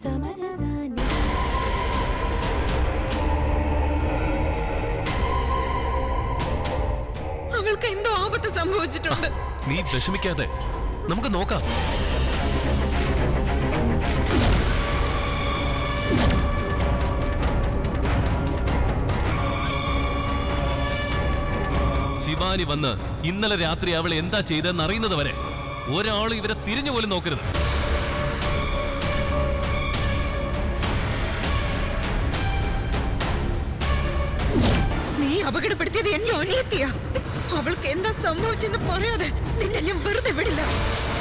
അവൾക്ക് എന്തോ ആപത്ത് സംഭവിച്ചിട്ടുണ്ട് നീ വിഷമിക്കാതെ നമുക്ക് നോക്കാം ശിവാനി വന്ന് ഇന്നലെ രാത്രി അവൾ എന്താ ചെയ്തതെന്ന് അറിയുന്നത് വരെ ഒരാൾ ഇവരെ തിരിഞ്ഞു പോലും നോക്കരുത് നീ അപകടപ്പെടുത്തിയത് എന്റെ അനിയത്തിയാ അവൾക്ക് എന്താ സംഭവിച്ചെന്ന് പറയാതെ നിന്നെ ഞാൻ വെറുതെ വിടില്ല